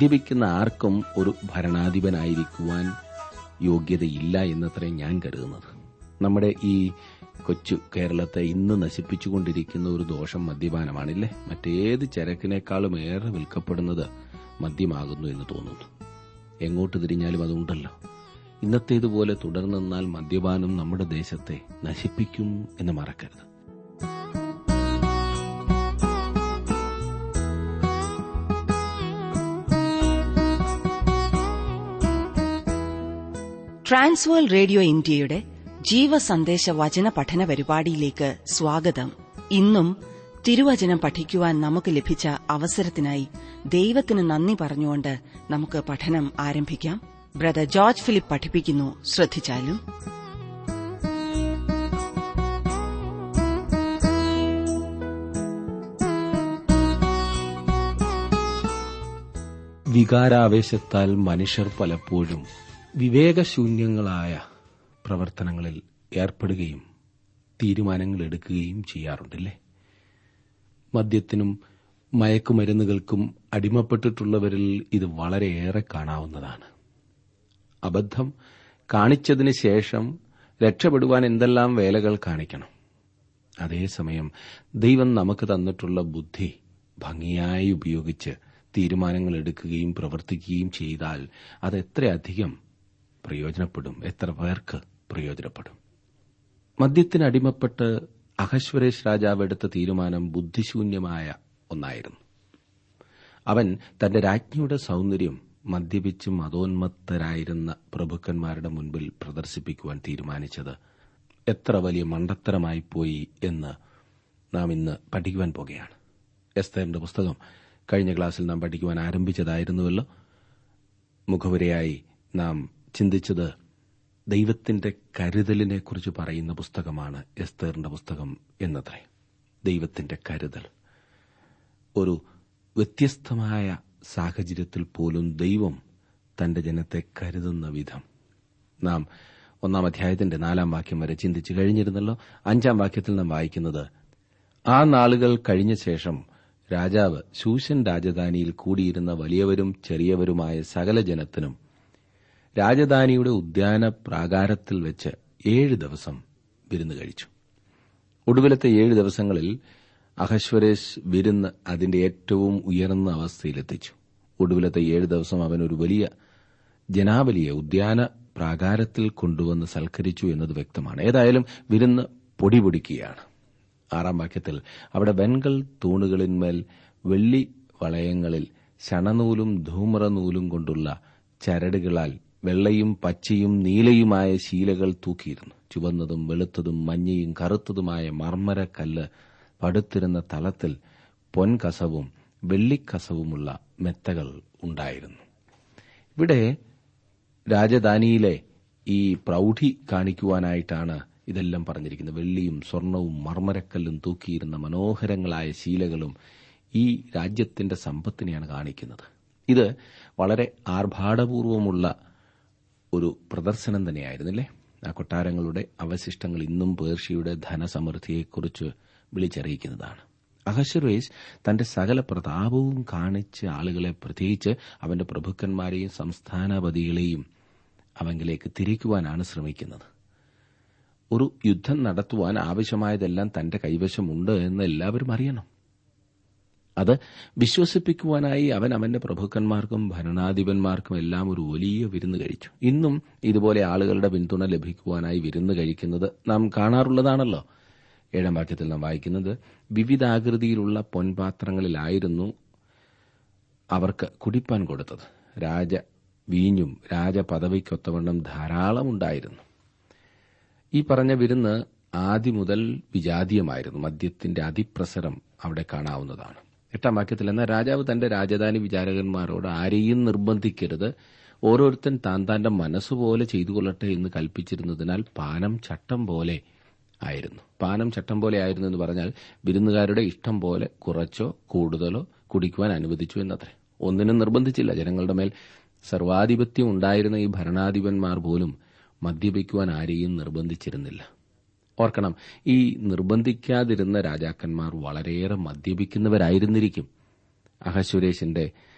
മദ്യപിക്കുന്ന ആർക്കും ഒരു ഭരണാധിപനായിരിക്കുവാൻ യോഗ്യതയില്ല എന്നത്രേ ഞാൻ കരുതുന്നത് നമ്മുടെ ഈ കൊച്ചു കേരളത്തെ ഇന്ന് നശിപ്പിച്ചുകൊണ്ടിരിക്കുന്ന ഒരു ദോഷം മദ്യപാനമാണില്ലേ മറ്റേത് ചരക്കിനേക്കാളും ഏറെ വിൽക്കപ്പെടുന്നത് മദ്യമാകുന്നു എന്ന് തോന്നുന്നു എങ്ങോട്ട് തിരിഞ്ഞാലും അതുണ്ടല്ലോ ഇന്നത്തേതുപോലെ തുടർന്നാൽ മദ്യപാനം നമ്മുടെ ദേശത്തെ നശിപ്പിക്കും എന്ന് മറക്കരുത് ട്രാൻസ്വേൾ റേഡിയോ ഇന്ത്യയുടെ ജീവസന്ദേശ വചന പഠന പരിപാടിയിലേക്ക് സ്വാഗതം ഇന്നും തിരുവചനം പഠിക്കുവാൻ നമുക്ക് ലഭിച്ച അവസരത്തിനായി ദൈവത്തിന് നന്ദി പറഞ്ഞുകൊണ്ട് നമുക്ക് പഠനം ആരംഭിക്കാം ബ്രദർ ജോർജ് ഫിലിപ്പ് പഠിപ്പിക്കുന്നു ശ്രദ്ധിച്ചാലും വികാരാവേശത്താൽ മനുഷ്യർ പലപ്പോഴും വിവേകശൂന്യങ്ങളായ പ്രവർത്തനങ്ങളിൽ ഏർപ്പെടുകയും തീരുമാനങ്ങൾ എടുക്കുകയും ചെയ്യാറുണ്ടല്ലേ മദ്യത്തിനും മയക്കുമരുന്നുകൾക്കും അടിമപ്പെട്ടിട്ടുള്ളവരിൽ ഇത് വളരെയേറെ കാണാവുന്നതാണ് അബദ്ധം കാണിച്ചതിന് ശേഷം രക്ഷപ്പെടുവാൻ എന്തെല്ലാം വേലകൾ കാണിക്കണം അതേസമയം ദൈവം നമുക്ക് തന്നിട്ടുള്ള ബുദ്ധി ഭംഗിയായി ഉപയോഗിച്ച് തീരുമാനങ്ങൾ എടുക്കുകയും പ്രവർത്തിക്കുകയും ചെയ്താൽ അത് എത്രയധികം പ്രയോജനപ്പെടും എത്ര പേർക്ക് പ്രയോജനപ്പെടും മദ്യത്തിനടിമപ്പെട്ട് അഹശ്വരേഷ് രാജാവ് എടുത്ത തീരുമാനം ബുദ്ധിശൂന്യമായ ഒന്നായിരുന്നു അവൻ തന്റെ രാജ്ഞിയുടെ സൗന്ദര്യം മദ്യപിച്ച് മതോന്മത്തരായിരുന്ന പ്രഭുക്കന്മാരുടെ മുൻപിൽ പ്രദർശിപ്പിക്കുവാൻ തീരുമാനിച്ചത് എത്ര വലിയ മണ്ടത്തരമായിപ്പോയി എന്ന് നാം ഇന്ന് പഠിക്കുവാൻ പോകുകയാണ് എസ്തറിന്റെ പുസ്തകം കഴിഞ്ഞ ക്ലാസ്സിൽ നാം പഠിക്കുവാൻ ആരംഭിച്ചതായിരുന്നുവല്ലോ മുഖവരയായി നാം ചിന്തിച്ചത് ദൈവത്തിന്റെ കരുതലിനെക്കുറിച്ച് പറയുന്ന പുസ്തകമാണ് എസ്തേറിന്റെ പുസ്തകം എന്നത്രേ ദൈവത്തിന്റെ കരുതൽ ഒരു വ്യത്യസ്തമായ സാഹചര്യത്തിൽ പോലും ദൈവം തന്റെ ജനത്തെ കരുതുന്ന വിധം നാം ഒന്നാം അധ്യായത്തിന്റെ നാലാം വാക്യം വരെ ചിന്തിച്ചു കഴിഞ്ഞിരുന്നല്ലോ അഞ്ചാം വാക്യത്തിൽ നാം വായിക്കുന്നത് ആ നാളുകൾ കഴിഞ്ഞ ശേഷം രാജാവ് ശൂഷൻ രാജധാനിയിൽ കൂടിയിരുന്ന വലിയവരും ചെറിയവരുമായ സകല ജനത്തിനും രാജധാനിയുടെ ഉദ്യാന പ്രാകാരത്തിൽ വെച്ച് ഏഴ് ദിവസം വിരുന്ന് കഴിച്ചു ഒടുവിലത്തെ ഏഴ് ദിവസങ്ങളിൽ അഹശ്വരേഷ് വിരുന്ന് അതിന്റെ ഏറ്റവും ഉയർന്ന അവസ്ഥയിലെത്തിച്ചു ഒടുവിലത്തെ ഏഴ് ദിവസം അവൻ ഒരു വലിയ ജനാവലിയെ ഉദ്യാന പ്രാകാരത്തിൽ കൊണ്ടുവന്ന് സൽക്കരിച്ചു എന്നത് വ്യക്തമാണ് ഏതായാലും വിരുന്ന് പൊടിപൊടിക്കുകയാണ് ആറാം വാക്യത്തിൽ അവിടെ വെൺകൽ തൂണുകളിന്മേൽ വെള്ളി വളയങ്ങളിൽ ശണനൂലും ധൂമ്രനൂലും കൊണ്ടുള്ള ചരടുകളാൽ വെള്ളയും പച്ചയും നീലയുമായ ശീലകൾ തൂക്കിയിരുന്നു ചുവന്നതും വെളുത്തതും മഞ്ഞയും കറുത്തതുമായ മർമ്മരക്കല്ല് പടുത്തിരുന്ന തലത്തിൽ പൊൻകസവും വെള്ളിക്കസവുമുള്ള മെത്തകൾ ഉണ്ടായിരുന്നു ഇവിടെ രാജധാനിയിലെ ഈ പ്രൌഢി കാണിക്കുവാനായിട്ടാണ് ഇതെല്ലാം പറഞ്ഞിരിക്കുന്നത് വെള്ളിയും സ്വർണവും മർമ്മരക്കല്ലും തൂക്കിയിരുന്ന മനോഹരങ്ങളായ ശീലകളും ഈ രാജ്യത്തിന്റെ സമ്പത്തിനെയാണ് കാണിക്കുന്നത് ഇത് വളരെ ആർഭാടപൂർവമുള്ള ഒരു പ്രദർശനം തന്നെയായിരുന്നില്ലേ ആ കൊട്ടാരങ്ങളുടെ അവശിഷ്ടങ്ങൾ ഇന്നും പേർഷ്യയുടെ ധനസമൃദ്ധിയെക്കുറിച്ച് വിളിച്ചറിയിക്കുന്നതാണ് അഹശ്വരേഷ് തന്റെ സകല പ്രതാപവും കാണിച്ച് ആളുകളെ പ്രത്യേകിച്ച് അവന്റെ പ്രഭുക്കന്മാരെയും സംസ്ഥാനപതികളെയും അവങ്കിലേക്ക് തിരിക്കുവാനാണ് ശ്രമിക്കുന്നത് ഒരു യുദ്ധം നടത്തുവാൻ ആവശ്യമായതെല്ലാം തന്റെ കൈവശമുണ്ട് എന്ന് എല്ലാവരും അറിയണം അത് വിശ്വസിപ്പിക്കുവാനായി അവൻ അവന്റെ പ്രഭുക്കന്മാർക്കും ഭരണാധിപന്മാർക്കും എല്ലാം ഒരു വലിയ വിരുന്ന് കഴിച്ചു ഇന്നും ഇതുപോലെ ആളുകളുടെ പിന്തുണ ലഭിക്കുവാനായി വിരുന്ന് കഴിക്കുന്നത് നാം കാണാറുള്ളതാണല്ലോ ഏഴാം വാക്യത്തിൽ നാം വായിക്കുന്നത് വിവിധാകൃതിയിലുള്ള പൊൻപാത്രങ്ങളിലായിരുന്നു അവർക്ക് കുടിപ്പാൻ കൊടുത്തത് രാജ വീഞ്ഞും രാജപദവിക്കൊത്തവണ്ണം ധാരാളം ഉണ്ടായിരുന്നു ഈ പറഞ്ഞ വിരുന്ന് ആദ്യം മുതൽ വിജാതീയമായിരുന്നു മദ്യത്തിന്റെ അതിപ്രസരം അവിടെ കാണാവുന്നതാണ് എട്ടാം വാക്യത്തിൽ എന്നാൽ രാജാവ് തന്റെ രാജധാനി വിചാരകന്മാരോട് ആരെയും നിർബന്ധിക്കരുത് ഓരോരുത്തൻ താൻ താന്റെ മനസ്സുപോലെ ചെയ്തുകൊള്ളട്ടെ എന്ന് കൽപ്പിച്ചിരുന്നതിനാൽ പാനം ചട്ടം പോലെ ആയിരുന്നു പാനം ചട്ടം പോലെ ആയിരുന്നു എന്ന് പറഞ്ഞാൽ വിരുന്നുകാരുടെ ഇഷ്ടം പോലെ കുറച്ചോ കൂടുതലോ കുടിക്കുവാൻ അനുവദിച്ചു എന്നത്രേ ഒന്നിനും നിർബന്ധിച്ചില്ല ജനങ്ങളുടെ മേൽ സർവാധിപത്യം ഉണ്ടായിരുന്ന ഈ ഭരണാധിപന്മാർ പോലും മദ്യപിക്കുവാൻ ആരെയും നിർബന്ധിച്ചിരുന്നില്ല ഓർക്കണം ഈ നിർബന്ധിക്കാതിരുന്ന രാജാക്കന്മാർ വളരെയേറെ മദ്യപിക്കുന്നവരായിരുന്നിരിക്കും അഹസുരേഷിന്റെ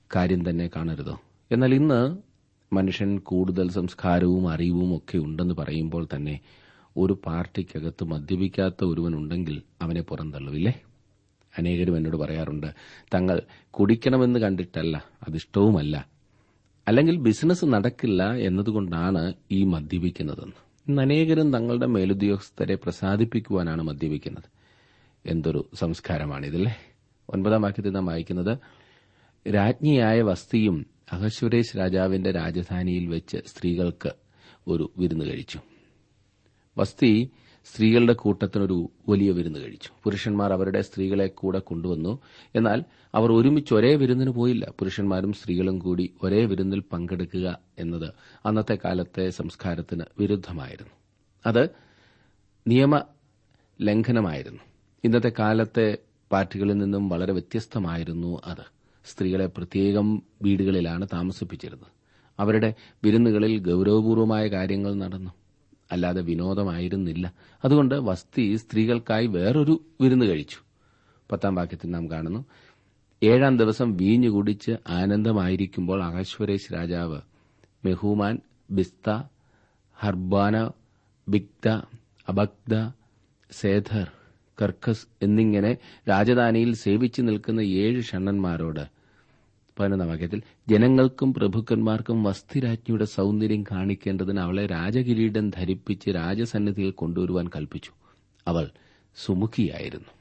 കാര്യം തന്നെ കാണരുതോ എന്നാൽ ഇന്ന് മനുഷ്യൻ കൂടുതൽ സംസ്കാരവും അറിവും ഒക്കെ ഉണ്ടെന്ന് പറയുമ്പോൾ തന്നെ ഒരു പാർട്ടിക്കകത്ത് മദ്യപിക്കാത്ത ഒരുവനുണ്ടെങ്കിൽ അവനെ പുറന്തള്ളുവില്ലേ അനേകരും എന്നോട് പറയാറുണ്ട് തങ്ങൾ കുടിക്കണമെന്ന് കണ്ടിട്ടല്ല അതിഷ്ടവുമല്ല അല്ലെങ്കിൽ ബിസിനസ് നടക്കില്ല എന്നതുകൊണ്ടാണ് ഈ മദ്യപിക്കുന്നതെന്ന് ഇന്ന് അനേകരും തങ്ങളുടെ മേലുദ്യോഗസ്ഥരെ പ്രസാദിപ്പിക്കുവാനാണ് മദ്യപിക്കുന്നത് എന്തൊരു സംസ്കാരമാണിതല്ലേ ഒൻപതാം വാക്യത്തിൽ നാം വായിക്കുന്നത് രാജ്ഞിയായ വസ്തിയും അഹശ്വരേഷ് രാജാവിന്റെ രാജധാനിയിൽ വെച്ച് സ്ത്രീകൾക്ക് ഒരു വിരുന്ന് കഴിച്ചു വസ്തി സ്ത്രീകളുടെ കൂട്ടത്തിനൊരു വലിയ വിരുന്ന് കഴിച്ചു പുരുഷന്മാർ അവരുടെ സ്ത്രീകളെ കൂടെ കൊണ്ടുവന്നു എന്നാൽ അവർ ഒരുമിച്ച് ഒരേ വിരുന്നിന് പോയില്ല പുരുഷന്മാരും സ്ത്രീകളും കൂടി ഒരേ വിരുന്നിൽ പങ്കെടുക്കുക എന്നത് അന്നത്തെ കാലത്തെ സംസ്കാരത്തിന് വിരുദ്ധമായിരുന്നു അത് നിയമ ലംഘനമായിരുന്നു ഇന്നത്തെ കാലത്തെ പാർട്ടികളിൽ നിന്നും വളരെ വ്യത്യസ്തമായിരുന്നു അത് സ്ത്രീകളെ പ്രത്യേകം വീടുകളിലാണ് താമസിപ്പിച്ചിരുന്നത് അവരുടെ വിരുന്നുകളിൽ ഗൌരവപൂർവമായ കാര്യങ്ങൾ നടന്നു അല്ലാതെ വിനോദമായിരുന്നില്ല അതുകൊണ്ട് വസ്തി സ്ത്രീകൾക്കായി വേറൊരു വിരുന്ന് കഴിച്ചു പത്താം വാക്യത്തിൽ നാം കാണുന്നു ഏഴാം ദിവസം വീഞ്ഞു കുടിച്ച് ആനന്ദമായിരിക്കുമ്പോൾ അഹശ്വരേഷ് രാജാവ് മെഹൂമാൻ ബിസ്ത ഹർബാന ബിഗ്ദ അബഗ്ദ സേധർ കർക്കസ് എന്നിങ്ങനെ രാജധാനിയിൽ സേവിച്ചു നിൽക്കുന്ന ഏഴ് ഷണ്ണന്മാരോട് പതിനൊന്നാം വാക്യത്തിൽ ജനങ്ങൾക്കും പ്രഭുക്കന്മാർക്കും വസ്തിരാജ്ഞിയുടെ സൗന്ദര്യം കാണിക്കേണ്ടതിന് അവളെ രാജകിരീടം ധരിപ്പിച്ച് രാജസന്നിധിയിൽ കൊണ്ടുവരുവാൻ കൽപ്പിച്ചു അവൾ സുമുഖിയായിരുന്നു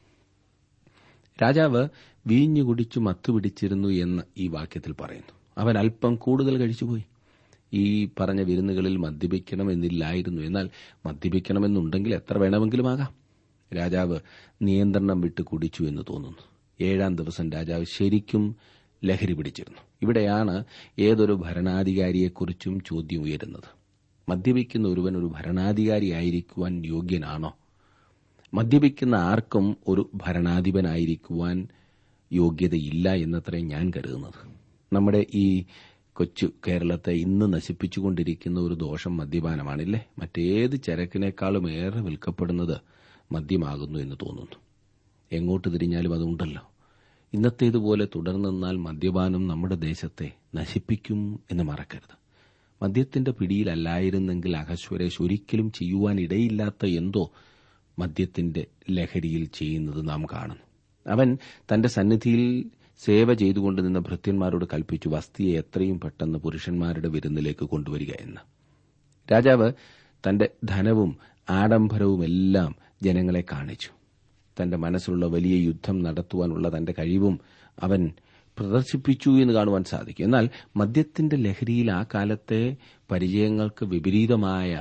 രാജാവ് വീഞ്ഞു കുടിച്ചു മത്തുപിടിച്ചിരുന്നു എന്ന് ഈ വാക്യത്തിൽ പറയുന്നു അവൻ അല്പം കൂടുതൽ കഴിച്ചുപോയി ഈ പറഞ്ഞ വിരുന്നുകളിൽ മദ്യപിക്കണമെന്നില്ലായിരുന്നു എന്നാൽ മദ്യപിക്കണമെന്നുണ്ടെങ്കിൽ എത്ര വേണമെങ്കിലും ആകാം രാജാവ് നിയന്ത്രണം വിട്ട് കുടിച്ചു എന്ന് തോന്നുന്നു ഏഴാം ദിവസം രാജാവ് ശരിക്കും ലഹരി പിടിച്ചിരുന്നു ഇവിടെയാണ് ഏതൊരു ഭരണാധികാരിയെക്കുറിച്ചും ചോദ്യം ഉയരുന്നത് മദ്യപിക്കുന്ന ഒരുവൻ ഒരു ഭരണാധികാരിയായിരിക്കുവാൻ യോഗ്യനാണോ മദ്യപിക്കുന്ന ആർക്കും ഒരു ഭരണാധിപനായിരിക്കുവാൻ യോഗ്യതയില്ല എന്നത്രേ ഞാൻ കരുതുന്നത് നമ്മുടെ ഈ കൊച്ചു കേരളത്തെ ഇന്ന് നശിപ്പിച്ചുകൊണ്ടിരിക്കുന്ന ഒരു ദോഷം മദ്യപാനമാണില്ലേ മറ്റേത് ചരക്കിനേക്കാളും ഏറെ വിൽക്കപ്പെടുന്നത് മദ്യമാകുന്നു എന്ന് തോന്നുന്നു എങ്ങോട്ട് തിരിഞ്ഞാലും അതുണ്ടല്ലോ ഇന്നത്തേതുപോലെ തുടർന്നാൽ മദ്യപാനം നമ്മുടെ ദേശത്തെ നശിപ്പിക്കും എന്ന് മറക്കരുത് മദ്യത്തിന്റെ പിടിയിലല്ലായിരുന്നെങ്കിൽ അഹശ്വരേഷ് ഒരിക്കലും ചെയ്യുവാനിടയില്ലാത്ത എന്തോ മദ്യത്തിന്റെ ലഹരിയിൽ ചെയ്യുന്നത് നാം കാണുന്നു അവൻ തന്റെ സന്നിധിയിൽ സേവ ചെയ്തുകൊണ്ട് നിന്ന ഭൃത്യന്മാരോട് കൽപ്പിച്ചു വസ്തിയെ എത്രയും പെട്ടെന്ന് പുരുഷന്മാരുടെ വിരുന്നിലേക്ക് കൊണ്ടുവരിക എന്ന് രാജാവ് തന്റെ ധനവും ആഡംബരവുമെല്ലാം ജനങ്ങളെ കാണിച്ചു തന്റെ മനസ്സിലുള്ള വലിയ യുദ്ധം നടത്തുവാനുള്ള തന്റെ കഴിവും അവൻ പ്രദർശിപ്പിച്ചു എന്ന് കാണുവാൻ സാധിക്കും എന്നാൽ മദ്യത്തിന്റെ ലഹരിയിൽ ആ കാലത്തെ പരിചയങ്ങൾക്ക് വിപരീതമായ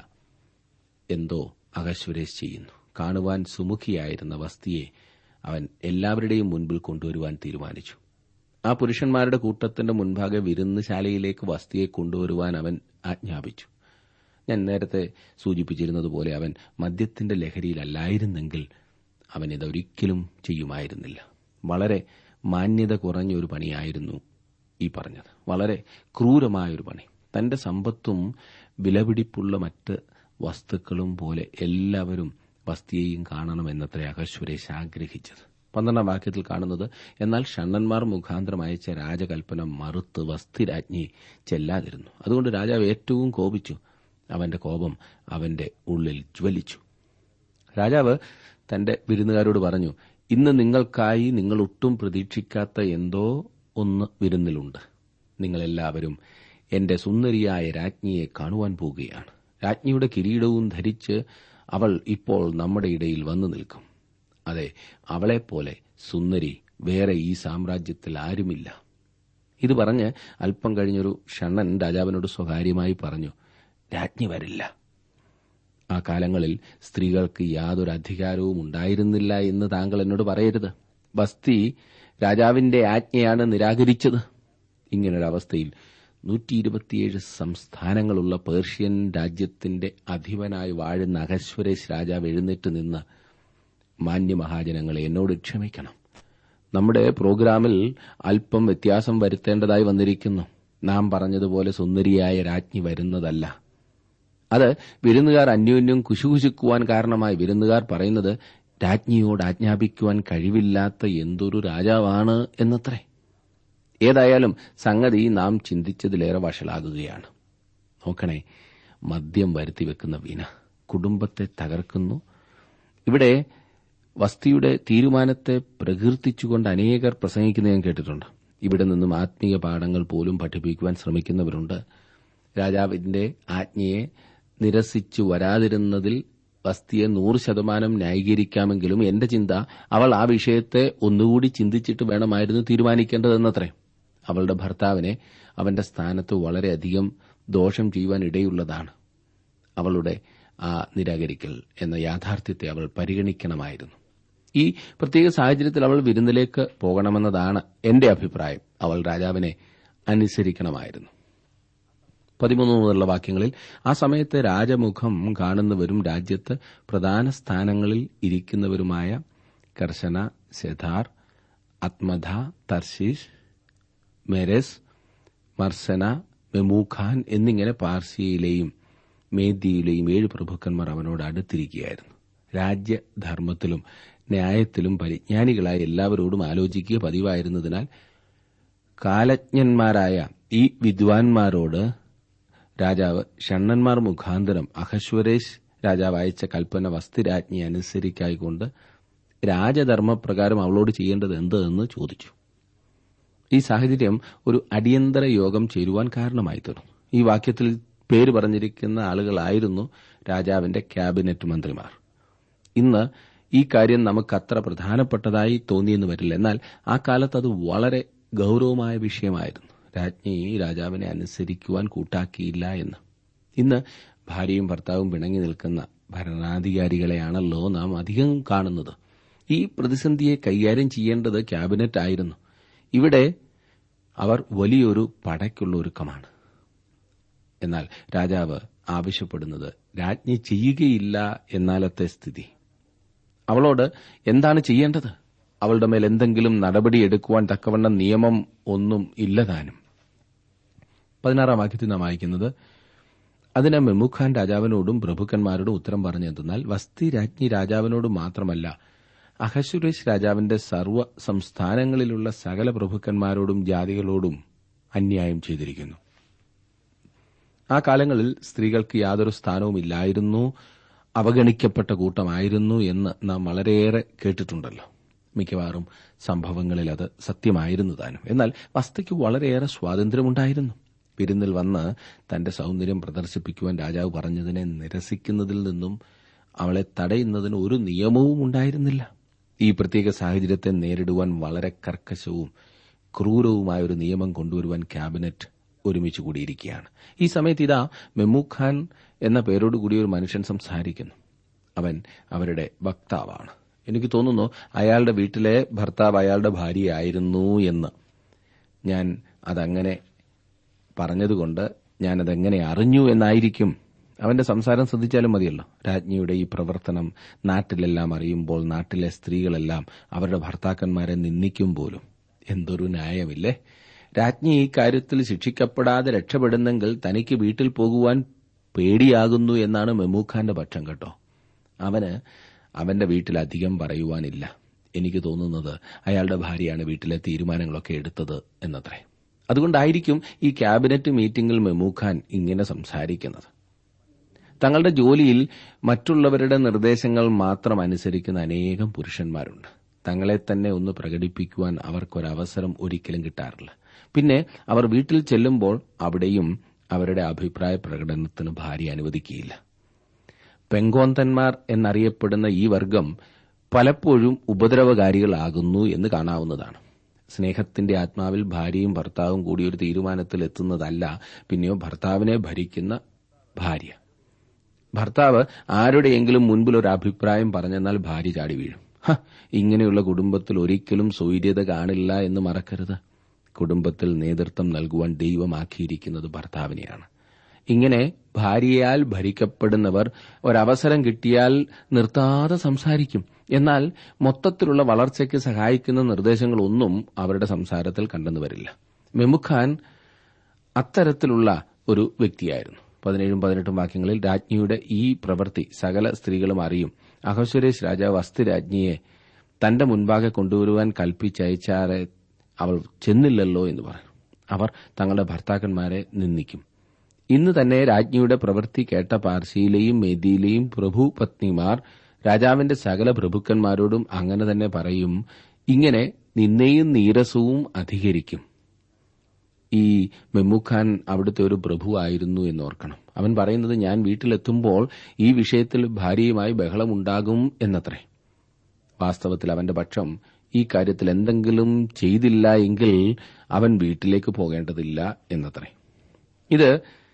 എന്തോ അകശ്വരേഷ് ചെയ്യുന്നു കാണുവാൻ സുമുഖിയായിരുന്ന വസ്തിയെ അവൻ എല്ലാവരുടെയും മുൻപിൽ കൊണ്ടുവരുവാൻ തീരുമാനിച്ചു ആ പുരുഷന്മാരുടെ കൂട്ടത്തിന്റെ മുൻപാകെ വിരുന്നുശാലയിലേക്ക് വസ്തിയെ കൊണ്ടുവരുവാൻ അവൻ ആജ്ഞാപിച്ചു ഞാൻ നേരത്തെ സൂചിപ്പിച്ചിരുന്നതുപോലെ അവൻ മദ്യത്തിന്റെ ലഹരിയിലല്ലായിരുന്നെങ്കിൽ അവൻ ഇതൊരിക്കലും ചെയ്യുമായിരുന്നില്ല വളരെ മാന്യത കുറഞ്ഞ ഒരു പണിയായിരുന്നു ഈ പറഞ്ഞത് വളരെ ക്രൂരമായൊരു പണി തന്റെ സമ്പത്തും വിലപിടിപ്പുള്ള മറ്റ് വസ്തുക്കളും പോലെ എല്ലാവരും വസ്തിയെയും കാണണമെന്നത്ര അകശ്വരേശ് ആഗ്രഹിച്ചത് പന്ത്രണ്ടാം വാക്യത്തിൽ കാണുന്നത് എന്നാൽ ഷണ്ണന്മാർ മുഖാന്തരം അയച്ച രാജകൽപ്പന മറുത്ത് വസ്തിരാജ്ഞി ചെല്ലാതിരുന്നു അതുകൊണ്ട് രാജാവ് ഏറ്റവും കോപിച്ചു അവന്റെ കോപം അവന്റെ ഉള്ളിൽ ജ്വലിച്ചു രാജാവ് തന്റെ വിരുന്നുകാരോട് പറഞ്ഞു ഇന്ന് നിങ്ങൾക്കായി നിങ്ങൾ ഒട്ടും പ്രതീക്ഷിക്കാത്ത എന്തോ ഒന്ന് വിരുന്നിലുണ്ട് നിങ്ങളെല്ലാവരും എന്റെ സുന്ദരിയായ രാജ്ഞിയെ കാണുവാൻ പോകുകയാണ് രാജ്ഞിയുടെ കിരീടവും ധരിച്ച് അവൾ ഇപ്പോൾ നമ്മുടെ ഇടയിൽ വന്നു നിൽക്കും അതെ അവളെപ്പോലെ സുന്ദരി വേറെ ഈ സാമ്രാജ്യത്തിൽ ആരുമില്ല ഇത് പറഞ്ഞ് അല്പം കഴിഞ്ഞൊരു ഷണ്ണൻ രാജാവിനോട് സ്വകാര്യമായി പറഞ്ഞു രാജ്ഞി വരില്ല ആ കാലങ്ങളിൽ സ്ത്രീകൾക്ക് യാതൊരു അധികാരവും ഉണ്ടായിരുന്നില്ല എന്ന് താങ്കൾ എന്നോട് പറയരുത് ബസ്തി രാജാവിന്റെ ആജ്ഞയാണ് നിരാകരിച്ചത് ഇങ്ങനൊരവസ്ഥയിൽ നൂറ്റി ഇരുപത്തിയേഴ് സംസ്ഥാനങ്ങളുള്ള പേർഷ്യൻ രാജ്യത്തിന്റെ അധിപനായി വാഴുന്ന അഹശ്വരേശ് രാജാവ് എഴുന്നേറ്റ് നിന്ന് മാന്യമഹാജനങ്ങളെ എന്നോട് ക്ഷമിക്കണം നമ്മുടെ പ്രോഗ്രാമിൽ അല്പം വ്യത്യാസം വരുത്തേണ്ടതായി വന്നിരിക്കുന്നു നാം പറഞ്ഞതുപോലെ സുന്ദരിയായ രാജ്ഞി വരുന്നതല്ല അത് വിരുന്നുകാർ അന്യോന്യം കുശുകുശുക്കുവാൻ കാരണമായി വിരുന്നുകാർ പറയുന്നത് രാജ്ഞിയോട് ആജ്ഞാപിക്കുവാൻ കഴിവില്ലാത്ത എന്തൊരു രാജാവാണ് എന്നത്രേ ഏതായാലും സംഗതി നാം ചിന്തിച്ചതിലേറെ വഷളാകുകയാണ് നോക്കണേ മദ്യം വരുത്തി വെക്കുന്ന വീണ കുടുംബത്തെ തകർക്കുന്നു ഇവിടെ വസ്തിയുടെ തീരുമാനത്തെ പ്രകീർത്തിച്ചുകൊണ്ട് അനേകർ പ്രസംഗിക്കുന്നത് ഞാൻ കേട്ടിട്ടുണ്ട് ഇവിടെ നിന്നും ആത്മീയ പാഠങ്ങൾ പോലും പഠിപ്പിക്കുവാൻ ശ്രമിക്കുന്നവരുണ്ട് രാജാവിന്റെ ആജ്ഞയെ നിരസിച്ചു വരാതിരുന്നതിൽ വസ്തിയെ നൂറ് ശതമാനം ന്യായീകരിക്കാമെങ്കിലും എന്റെ ചിന്ത അവൾ ആ വിഷയത്തെ ഒന്നുകൂടി ചിന്തിച്ചിട്ട് വേണമായിരുന്നു തീരുമാനിക്കേണ്ടതെന്നത്രേ അവളുടെ ഭർത്താവിനെ അവന്റെ സ്ഥാനത്ത് വളരെയധികം ദോഷം ചെയ്യുവാൻ ഇടയുള്ളതാണ് അവളുടെ ആ നിരാകരിക്കൽ എന്ന യാഥാർത്ഥ്യത്തെ അവൾ പരിഗണിക്കണമായിരുന്നു ഈ പ്രത്യേക സാഹചര്യത്തിൽ അവൾ വിരുന്നിലേക്ക് പോകണമെന്നതാണ് എന്റെ അഭിപ്രായം അവൾ രാജാവിനെ അനുസരിക്കണമായിരുന്നു പതിമൂന്ന് മുതലുള്ള വാക്യങ്ങളിൽ ആ സമയത്ത് രാജമുഖം കാണുന്നവരും രാജ്യത്ത് പ്രധാന സ്ഥാനങ്ങളിൽ ഇരിക്കുന്നവരുമായ കർശന സെഥാർ അത്മധ തർശീഷ് മെരസ് മർസന മെമൂഖാൻ എന്നിങ്ങനെ പാർസിയയിലെയും മേദിയിലെയും ഏഴ് പ്രഭുക്കന്മാർ അവനോട് അടുത്തിരിക്കുകയായിരുന്നു രാജ്യധർമ്മത്തിലും ന്യായത്തിലും പരിജ്ഞാനികളായ എല്ലാവരോടും ആലോചിക്കുക പതിവായിരുന്നതിനാൽ കാലജ്ഞന്മാരായ ഈ വിദ്വാൻമാരോട് രാജാവ് ഷണ്ണന്മാർ മുഖാന്തരം അഹശ്വരേഷ് രാജാവ് അയച്ച കൽപ്പന വസ്തുരാജ്ഞി അനുസരിക്കായിക്കൊണ്ട് രാജധർമ്മപ്രകാരം അവളോട് ചെയ്യേണ്ടത് എന്തെന്ന് ചോദിച്ചു ഈ സാഹചര്യം ഒരു അടിയന്തര യോഗം ചേരുവാൻ കാരണമായി തീർന്നു ഈ വാക്യത്തിൽ പേര് പറഞ്ഞിരിക്കുന്ന ആളുകളായിരുന്നു രാജാവിന്റെ ക്യാബിനറ്റ് മന്ത്രിമാർ ഇന്ന് ഈ കാര്യം നമുക്ക് അത്ര പ്രധാനപ്പെട്ടതായി തോന്നിയെന്ന് വരില്ല എന്നാൽ ആ കാലത്ത് അത് വളരെ ഗൌരവമായ വിഷയമായിരുന്നു രാജ്ഞി രാജാവിനെ അനുസരിക്കുവാൻ കൂട്ടാക്കിയില്ല എന്ന് ഇന്ന് ഭാര്യയും ഭർത്താവും പിണങ്ങി നിൽക്കുന്ന ഭരണാധികാരികളെയാണല്ലോ നാം അധികം കാണുന്നത് ഈ പ്രതിസന്ധിയെ കൈകാര്യം ചെയ്യേണ്ടത് ക്യാബിനറ്റ് ആയിരുന്നു ഇവിടെ അവർ വലിയൊരു പടയ്ക്കുള്ള ഒരുക്കമാണ് എന്നാൽ രാജാവ് ആവശ്യപ്പെടുന്നത് രാജ്ഞി ചെയ്യുകയില്ല എന്നാലത്തെ സ്ഥിതി അവളോട് എന്താണ് ചെയ്യേണ്ടത് അവളുടെ മേൽ എന്തെങ്കിലും നടപടിയെടുക്കുവാൻ തക്കവണ്ണം നിയമം ഒന്നും ഇല്ലതാനും പതിനാറാം വാക്യത്തിൽ നാം വായിക്കുന്നത് അതിന് മെമുഖാൻ രാജാവിനോടും പ്രഭുക്കന്മാരോടും ഉത്തരം പറഞ്ഞെന്നാൽ വസ്തി രാജ്ഞി രാജാവിനോട് മാത്രമല്ല അഹശുരേഷ് രാജാവിന്റെ സർവ്വ സംസ്ഥാനങ്ങളിലുള്ള സകല പ്രഭുക്കന്മാരോടും ജാതികളോടും അന്യായം ചെയ്തിരിക്കുന്നു ആ കാലങ്ങളിൽ സ്ത്രീകൾക്ക് യാതൊരു സ്ഥാനവുമില്ലായിരുന്നു അവഗണിക്കപ്പെട്ട കൂട്ടമായിരുന്നു എന്ന് നാം വളരെയേറെ കേട്ടിട്ടുണ്ടല്ലോ മിക്കവാറും സംഭവങ്ങളിൽ അത് സത്യമായിരുന്നു താനും എന്നാൽ വസ്തുയ്ക്ക് വളരെയേറെ സ്വാതന്ത്ര്യമുണ്ടായിരുന്നു വിരുന്നിൽ വന്ന് തന്റെ സൗന്ദര്യം പ്രദർശിപ്പിക്കുവാൻ രാജാവ് പറഞ്ഞതിനെ നിരസിക്കുന്നതിൽ നിന്നും അവളെ തടയുന്നതിന് ഒരു നിയമവും ഉണ്ടായിരുന്നില്ല ഈ പ്രത്യേക സാഹചര്യത്തെ നേരിടുവാൻ വളരെ കർക്കശവും ക്രൂരവുമായ ഒരു നിയമം കൊണ്ടുവരുവാൻ ക്യാബിനറ്റ് ഒരുമിച്ച് കൂടിയിരിക്കുകയാണ് ഈ സമയത്ത് ഇതാ മെമുഖാൻ എന്ന പേരോടുകൂടി ഒരു മനുഷ്യൻ സംസാരിക്കുന്നു അവൻ അവരുടെ വക്താവാണ് എനിക്ക് തോന്നുന്നു അയാളുടെ വീട്ടിലെ ഭർത്താവ് അയാളുടെ ഭാര്യയായിരുന്നു എന്ന് ഞാൻ അതങ്ങനെ പറഞ്ഞതുകൊണ്ട് ഞാനതെങ്ങനെ അറിഞ്ഞു എന്നായിരിക്കും അവന്റെ സംസാരം ശ്രദ്ധിച്ചാലും മതിയല്ലോ രാജ്ഞിയുടെ ഈ പ്രവർത്തനം നാട്ടിലെല്ലാം അറിയുമ്പോൾ നാട്ടിലെ സ്ത്രീകളെല്ലാം അവരുടെ ഭർത്താക്കന്മാരെ നിന്ദിക്കും പോലും എന്തൊരു ന്യായമില്ലേ രാജ്ഞി ഈ കാര്യത്തിൽ ശിക്ഷിക്കപ്പെടാതെ രക്ഷപ്പെടുന്നെങ്കിൽ തനിക്ക് വീട്ടിൽ പോകുവാൻ പേടിയാകുന്നു എന്നാണ് മെമൂഖാന്റെ പക്ഷം കേട്ടോ അവന് അവന്റെ വീട്ടിൽ അധികം പറയുവാനില്ല എനിക്ക് തോന്നുന്നത് അയാളുടെ ഭാര്യയാണ് വീട്ടിലെ തീരുമാനങ്ങളൊക്കെ എടുത്തത് എന്നത്രേ അതുകൊണ്ടായിരിക്കും ഈ ക്യാബിനറ്റ് മീറ്റിംഗിൽ മെമൂഖാൻ ഇങ്ങനെ സംസാരിക്കുന്നത് തങ്ങളുടെ ജോലിയിൽ മറ്റുള്ളവരുടെ നിർദ്ദേശങ്ങൾ മാത്രം അനുസരിക്കുന്ന അനേകം പുരുഷന്മാരുണ്ട് തങ്ങളെ തന്നെ ഒന്ന് പ്രകടിപ്പിക്കുവാൻ അവർക്കൊരവസരം ഒരിക്കലും കിട്ടാറില്ല പിന്നെ അവർ വീട്ടിൽ ചെല്ലുമ്പോൾ അവിടെയും അവരുടെ അഭിപ്രായ പ്രകടനത്തിന് ഭാര്യ അനുവദിക്കുകയില്ല പെങ്കോന്തന്മാർ എന്നറിയപ്പെടുന്ന ഈ വർഗം പലപ്പോഴും ഉപദ്രവകാരികളാകുന്നു എന്ന് കാണാവുന്നതാണ് സ്നേഹത്തിന്റെ ആത്മാവിൽ ഭാര്യയും ഭർത്താവും കൂടി ഒരു തീരുമാനത്തിൽ എത്തുന്നതല്ല പിന്നെയോ ഭർത്താവിനെ ഭരിക്കുന്ന ഭാര്യ ഭർത്താവ് ആരുടെയെങ്കിലും മുൻപിൽ ഒരു അഭിപ്രായം പറഞ്ഞെന്നാൽ ഭാര്യ ചാടി വീഴും ഹ ഇങ്ങനെയുള്ള കുടുംബത്തിൽ ഒരിക്കലും സ്വൈര്യത കാണില്ല എന്ന് മറക്കരുത് കുടുംബത്തിൽ നേതൃത്വം നൽകുവാൻ ദൈവമാക്കിയിരിക്കുന്നത് ഭർത്താവിനെയാണ് ഇങ്ങനെ ഭാര്യയാൽ ഭരിക്കപ്പെടുന്നവർ ഒരവസരം കിട്ടിയാൽ നിർത്താതെ സംസാരിക്കും എന്നാൽ മൊത്തത്തിലുള്ള വളർച്ചയ്ക്ക് സഹായിക്കുന്ന നിർദ്ദേശങ്ങളൊന്നും അവരുടെ സംസാരത്തിൽ കണ്ടെന്നു വരില്ല മെമുഖാൻ അത്തരത്തിലുള്ള ഒരു വ്യക്തിയായിരുന്നു പതിനേഴും പതിനെട്ടും വാക്യങ്ങളിൽ രാജ്ഞിയുടെ ഈ പ്രവൃത്തി സകല സ്ത്രീകളും അറിയും അഹശ്വരേഷ് രാജാവ് അസ്ഥിരാജ്ഞിയെ തന്റെ മുൻപാകെ കൊണ്ടുവരുവാൻ കൽപ്പിച്ചയച്ചാറെ അവൾ ചെന്നില്ലല്ലോ എന്ന് പറഞ്ഞു അവർ തങ്ങളുടെ ഭർത്താക്കന്മാരെ നിന്ദിക്കും ഇന്ന് തന്നെ രാജ്ഞിയുടെ പ്രവൃത്തി കേട്ട പാർസിയിലെയും മേദിയിലെയും പ്രഭുപത്നിമാർ രാജാവിന്റെ സകല പ്രഭുക്കന്മാരോടും അങ്ങനെ തന്നെ പറയും ഇങ്ങനെ നിന്നയും നീരസവും അധികരിക്കും ഈ മെമ്മുഖാൻ അവിടുത്തെ ഒരു പ്രഭുവായിരുന്നു എന്നോർക്കണം അവൻ പറയുന്നത് ഞാൻ വീട്ടിലെത്തുമ്പോൾ ഈ വിഷയത്തിൽ ഭാര്യയുമായി ബഹളമുണ്ടാകും എന്നത്രേ വാസ്തവത്തിൽ അവന്റെ പക്ഷം ഈ കാര്യത്തിൽ എന്തെങ്കിലും ചെയ്തില്ല എങ്കിൽ അവൻ വീട്ടിലേക്ക് പോകേണ്ടതില്ല എന്നത്രേ ഇത്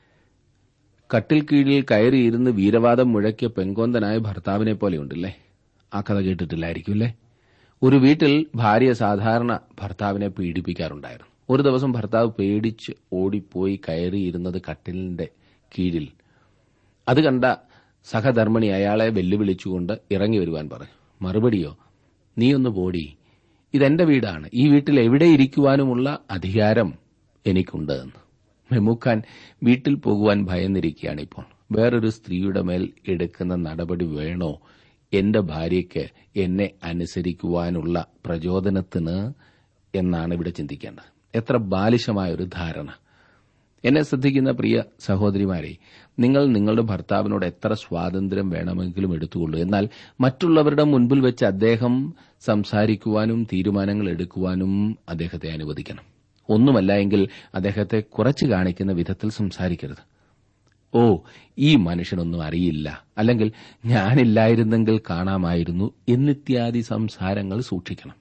കട്ടിൽ കീഴിൽ കയറിയിരുന്ന് വീരവാദം മുഴക്കിയ പെങ്കോന്തനായ ഭർത്താവിനെ പോലെയുണ്ടല്ലേ ആ കഥ കേട്ടിട്ടില്ലായിരിക്കുമല്ലേ ഒരു വീട്ടിൽ ഭാര്യ സാധാരണ ഭർത്താവിനെ പീഡിപ്പിക്കാറുണ്ടായിരുന്നു ഒരു ദിവസം ഭർത്താവ് പേടിച്ച് ഓടിപ്പോയി കയറിയിരുന്നത് കട്ടിലിന്റെ കീഴിൽ അത് കണ്ട സഹധർമ്മിണി അയാളെ വെല്ലുവിളിച്ചുകൊണ്ട് ഇറങ്ങി വരുവാൻ പറഞ്ഞു മറുപടിയോ നീയൊന്ന് പോടി ഇതെന്റെ വീടാണ് ഈ വീട്ടിൽ എവിടെ ഇരിക്കുവാനുമുള്ള അധികാരം എനിക്കുണ്ട് എന്ന് മെമുഖാൻ വീട്ടിൽ പോകുവാൻ ഭയന്നിരിക്കുകയാണിപ്പോൾ വേറൊരു സ്ത്രീയുടെ മേൽ എടുക്കുന്ന നടപടി വേണോ എന്റെ ഭാര്യയ്ക്ക് എന്നെ അനുസരിക്കുവാനുള്ള പ്രചോദനത്തിന് എന്നാണ് ഇവിടെ ചിന്തിക്കേണ്ടത് എത്ര ബാലിശമായ ഒരു ധാരണ എന്നെ ശ്രദ്ധിക്കുന്ന പ്രിയ സഹോദരിമാരെ നിങ്ങൾ നിങ്ങളുടെ ഭർത്താവിനോട് എത്ര സ്വാതന്ത്ര്യം വേണമെങ്കിലും എടുത്തുകൊള്ളൂ എന്നാൽ മറ്റുള്ളവരുടെ മുൻപിൽ വെച്ച് അദ്ദേഹം സംസാരിക്കുവാനും തീരുമാനങ്ങൾ എടുക്കുവാനും അദ്ദേഹത്തെ അനുവദിക്കണം ഒന്നുമല്ല എങ്കിൽ അദ്ദേഹത്തെ കുറച്ച് കാണിക്കുന്ന വിധത്തിൽ സംസാരിക്കരുത് ഓ ഈ മനുഷ്യനൊന്നും അറിയില്ല അല്ലെങ്കിൽ ഞാനില്ലായിരുന്നെങ്കിൽ കാണാമായിരുന്നു എന്നിത്യാദി സംസാരങ്ങൾ സൂക്ഷിക്കണം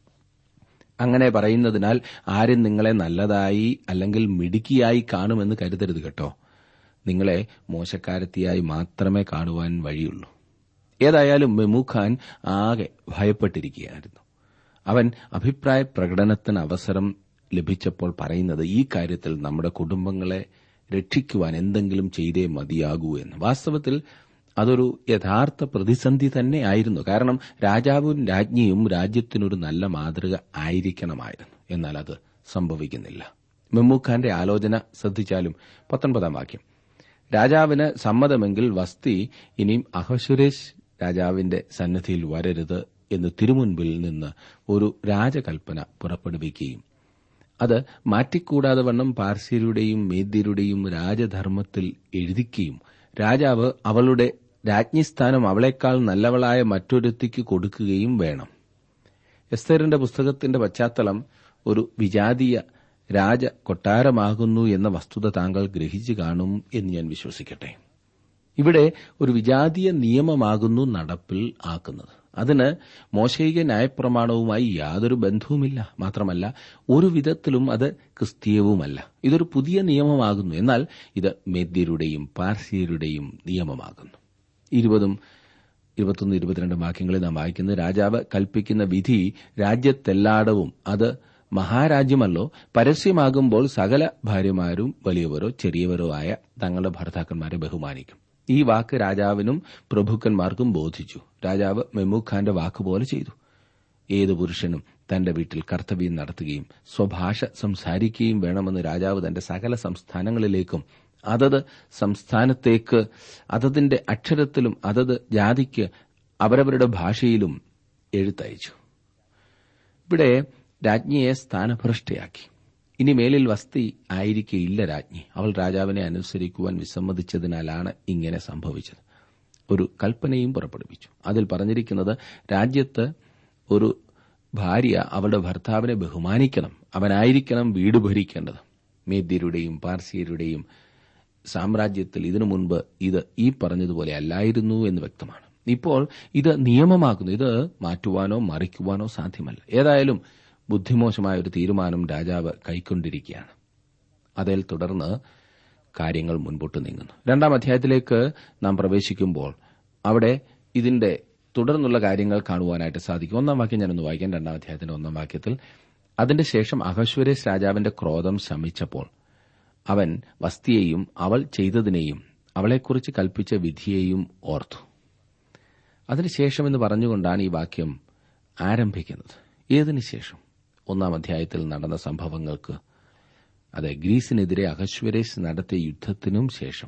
അങ്ങനെ പറയുന്നതിനാൽ ആരും നിങ്ങളെ നല്ലതായി അല്ലെങ്കിൽ മിടുക്കിയായി കാണുമെന്ന് കരുതരുത് കേട്ടോ നിങ്ങളെ മോശക്കാരത്തിയായി മാത്രമേ കാണുവാൻ വഴിയുള്ളൂ ഏതായാലും മെമുഖാൻ ആകെ ഭയപ്പെട്ടിരിക്കുകയായിരുന്നു അവൻ അഭിപ്രായ പ്രകടനത്തിന് അവസരം ലഭിച്ചപ്പോൾ പറയുന്നത് ഈ കാര്യത്തിൽ നമ്മുടെ കുടുംബങ്ങളെ രക്ഷിക്കുവാൻ എന്തെങ്കിലും ചെയ്തേ മതിയാകൂ എന്ന് വാസ്തവത്തിൽ അതൊരു യഥാർത്ഥ പ്രതിസന്ധി തന്നെ ആയിരുന്നു കാരണം രാജാവും രാജ്ഞിയും രാജ്യത്തിനൊരു നല്ല മാതൃക ആയിരിക്കണമായിരുന്നു എന്നാൽ അത് സംഭവിക്കുന്നില്ല മെമ്മൂഖാന്റെ ആലോചന ശ്രദ്ധിച്ചാലും പത്തൊൻപതാം വാക്യം രാജാവിന് സമ്മതമെങ്കിൽ വസ്തി ഇനിയും അഹശ്വരേഷ് രാജാവിന്റെ സന്നിധിയിൽ വരരുത് എന്ന് തിരുമുൻപിൽ നിന്ന് ഒരു രാജകൽപ്പന പുറപ്പെടുവിക്കുകയും അത് മാറ്റിക്കൂടാതെ വണ്ണം പാർശ്യരുടെയും മേദ്യരുടെയും രാജധർമ്മത്തിൽ എഴുതിക്കുകയും രാജാവ് അവളുടെ രാജ്ഞിസ്ഥാനം അവളെക്കാൾ നല്ലവളായ മറ്റൊരുത്തിക്ക് കൊടുക്കുകയും വേണം എസ്തേറിന്റെ പുസ്തകത്തിന്റെ പശ്ചാത്തലം ഒരു വിജാതീയ രാജ കൊട്ടാരമാകുന്നു എന്ന വസ്തുത താങ്കൾ ഗ്രഹിച്ചു കാണും എന്ന് ഞാൻ വിശ്വസിക്കട്ടെ ഇവിടെ ഒരു വിജാതീയ നിയമമാകുന്നു നടപ്പിൽ ആക്കുന്നത് അതിന് മോശയിക ന്യായപ്രമാണവുമായി യാതൊരു ബന്ധവുമില്ല മാത്രമല്ല ഒരു വിധത്തിലും അത് ക്രിസ്തീയവുമല്ല ഇതൊരു പുതിയ നിയമമാകുന്നു എന്നാൽ ഇത് മേദ്യരുടെയും പാർസിയരുടെയും നിയമമാകുന്നു ഇരുപതും ഇരുപത്തൊന്ന് ഇരുപത്തിരണ്ട് വാക്യങ്ങളിൽ നാം വായിക്കുന്നത് രാജാവ് കൽപ്പിക്കുന്ന വിധി രാജ്യത്തെല്ലാടവും അത് മഹാരാജ്യമല്ലോ പരസ്യമാകുമ്പോൾ സകല ഭാര്യമാരും വലിയവരോ ചെറിയവരോ ആയ തങ്ങളുടെ ഭർത്താക്കന്മാരെ ബഹുമാനിക്കും ഈ വാക്ക് രാജാവിനും പ്രഭുക്കന്മാർക്കും ബോധിച്ചു രാജാവ് മെമുഖാന്റെ വാക്കുപോലെ ചെയ്തു ഏതു പുരുഷനും തന്റെ വീട്ടിൽ കർത്തവ്യം നടത്തുകയും സ്വഭാഷ സംസാരിക്കുകയും വേണമെന്ന് രാജാവ് തന്റെ സകല സംസ്ഥാനങ്ങളിലേക്കും അതത് സംസ്ഥാനത്തേക്ക് അതതിന്റെ അക്ഷരത്തിലും അതത് ജാതിക്ക് അവരവരുടെ ഭാഷയിലും എഴുത്തയച്ചു ഇവിടെ രാജ്ഞിയെ സ്ഥാനഭ്രഷ്ടയാക്കി ഇനി മേലിൽ വസ്തി ആയിരിക്കയില്ല രാജ്ഞി അവൾ രാജാവിനെ അനുസരിക്കുവാൻ വിസമ്മതിച്ചതിനാലാണ് ഇങ്ങനെ സംഭവിച്ചത് ഒരു കൽപ്പനയും പുറപ്പെടുവിച്ചു അതിൽ പറഞ്ഞിരിക്കുന്നത് രാജ്യത്ത് ഒരു ഭാര്യ അവളുടെ ഭർത്താവിനെ ബഹുമാനിക്കണം അവനായിരിക്കണം വീട് ഭരിക്കേണ്ടത് മേദ്യരുടെയും പാർസിയരുടെയും സാമ്രാജ്യത്തിൽ ഇതിനു മുൻപ് ഇത് ഈ പറഞ്ഞതുപോലെ അല്ലായിരുന്നു എന്ന് വ്യക്തമാണ് ഇപ്പോൾ ഇത് നിയമമാകുന്നു ഇത് മാറ്റുവാനോ മറിക്കുവാനോ സാധ്യമല്ല ഏതായാലും ബുദ്ധിമോശമായ ഒരു തീരുമാനം രാജാവ് കൈക്കൊണ്ടിരിക്കുകയാണ് അതിൽ തുടർന്ന് കാര്യങ്ങൾ മുൻപോട്ട് നീങ്ങുന്നു രണ്ടാം അധ്യായത്തിലേക്ക് നാം പ്രവേശിക്കുമ്പോൾ അവിടെ ഇതിന്റെ തുടർന്നുള്ള കാര്യങ്ങൾ കാണുവാനായിട്ട് സാധിക്കും ഒന്നാം വാക്യം ഞാനൊന്ന് വായിക്കാം രണ്ടാം അധ്യായത്തിന്റെ ഒന്നാം വാക്യത്തിൽ അതിന്റെ ശേഷം അഹശ്വരേഷ് രാജാവിന്റെ ക്രോധം ശമിച്ചപ്പോൾ അവൻ വസ്തിയെയും അവൾ ചെയ്തതിനെയും അവളെക്കുറിച്ച് കൽപ്പിച്ച വിധിയെയും ഓർത്തു അതിനുശേഷം എന്ന് പറഞ്ഞുകൊണ്ടാണ് ഈ വാക്യം ആരംഭിക്കുന്നത് ഏതിനു ശേഷം ഒന്നാം അധ്യായത്തിൽ നടന്ന സംഭവങ്ങൾക്ക് അതെ ഗ്രീസിനെതിരെ അഹശ്വരേഷ് നടത്തിയ യുദ്ധത്തിനും ശേഷം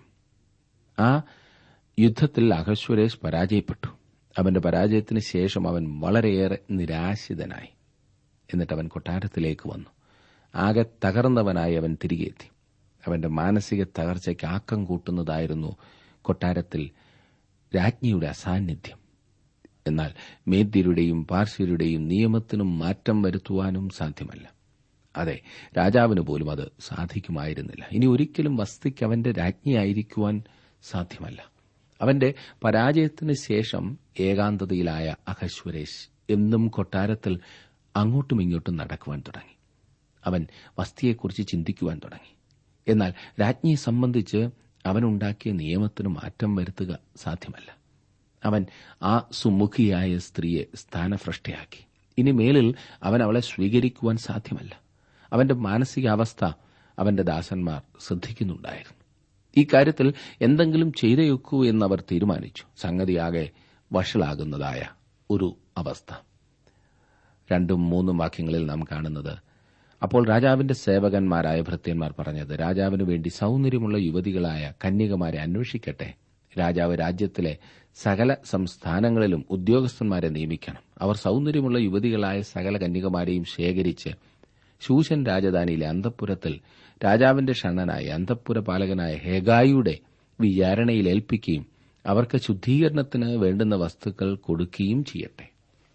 ആ യുദ്ധത്തിൽ അഹശ്വരേഷ് പരാജയപ്പെട്ടു അവന്റെ പരാജയത്തിന് ശേഷം അവൻ വളരെയേറെ നിരാശിതനായി എന്നിട്ട് അവൻ കൊട്ടാരത്തിലേക്ക് വന്നു ആകെ തകർന്നവനായി അവൻ തിരികെ എത്തി അവന്റെ മാനസിക തകർച്ചയ്ക്ക് ആക്കം കൂട്ടുന്നതായിരുന്നു കൊട്ടാരത്തിൽ രാജ്ഞിയുടെ അസാന്നിധ്യം എന്നാൽ മേദ്യരുടെയും പാർശ്വരുടെയും നിയമത്തിനും മാറ്റം വരുത്തുവാനും സാധ്യമല്ല അതെ രാജാവിന് പോലും അത് സാധിക്കുമായിരുന്നില്ല ഇനി ഒരിക്കലും വസ്തിക്ക് അവന്റെ രാജ്ഞിയായിരിക്കുവാൻ സാധ്യമല്ല അവന്റെ പരാജയത്തിന് ശേഷം ഏകാന്തതയിലായ അഹശ്വരേഷ് എന്നും കൊട്ടാരത്തിൽ അങ്ങോട്ടും ഇങ്ങോട്ടും നടക്കുവാൻ തുടങ്ങി അവൻ വസ്തിയെക്കുറിച്ച് ചിന്തിക്കുവാൻ തുടങ്ങി എന്നാൽ രാജ്ഞിയെ സംബന്ധിച്ച് അവനുണ്ടാക്കിയ നിയമത്തിന് മാറ്റം വരുത്തുക സാധ്യമല്ല അവൻ ആ സുമുഖിയായ സ്ത്രീയെ സ്ഥാനഭ്രഷ്ടയാക്കി ഇനി മേലിൽ അവൻ അവളെ സ്വീകരിക്കുവാൻ സാധ്യമല്ല അവന്റെ മാനസികാവസ്ഥ അവന്റെ ദാസന്മാർ ശ്രദ്ധിക്കുന്നുണ്ടായിരുന്നു ഈ കാര്യത്തിൽ എന്തെങ്കിലും ചെയ്തേക്കൂ എന്നവർ തീരുമാനിച്ചു സംഗതിയാകെ വഷളാകുന്നതായ ഒരു അവസ്ഥ രണ്ടും മൂന്നും വാക്യങ്ങളിൽ നാം കാണുന്നത് അപ്പോൾ രാജാവിന്റെ സേവകന്മാരായ ഭൃത്യന്മാർ പറഞ്ഞത് രാജാവിനു വേണ്ടി സൗന്ദര്യമുള്ള യുവതികളായ കന്യകമാരെ അന്വേഷിക്കട്ടെ രാജാവ് രാജ്യത്തിലെ സകല സംസ്ഥാനങ്ങളിലും ഉദ്യോഗസ്ഥന്മാരെ നിയമിക്കണം അവർ സൗന്ദര്യമുള്ള യുവതികളായ സകല കന്യകമാരെയും ശേഖരിച്ച് ശൂശൻ രാജധാനിയിലെ അന്തഃപുരത്തിൽ രാജാവിന്റെ ഷണ്ണനായ അന്തഃപുര പാലകനായ ഹേഗായിയുടെ വിചാരണയിൽ ഏൽപ്പിക്കുകയും അവർക്ക് ശുദ്ധീകരണത്തിന് വേണ്ടുന്ന വസ്തുക്കൾ കൊടുക്കുകയും ചെയ്യട്ടെ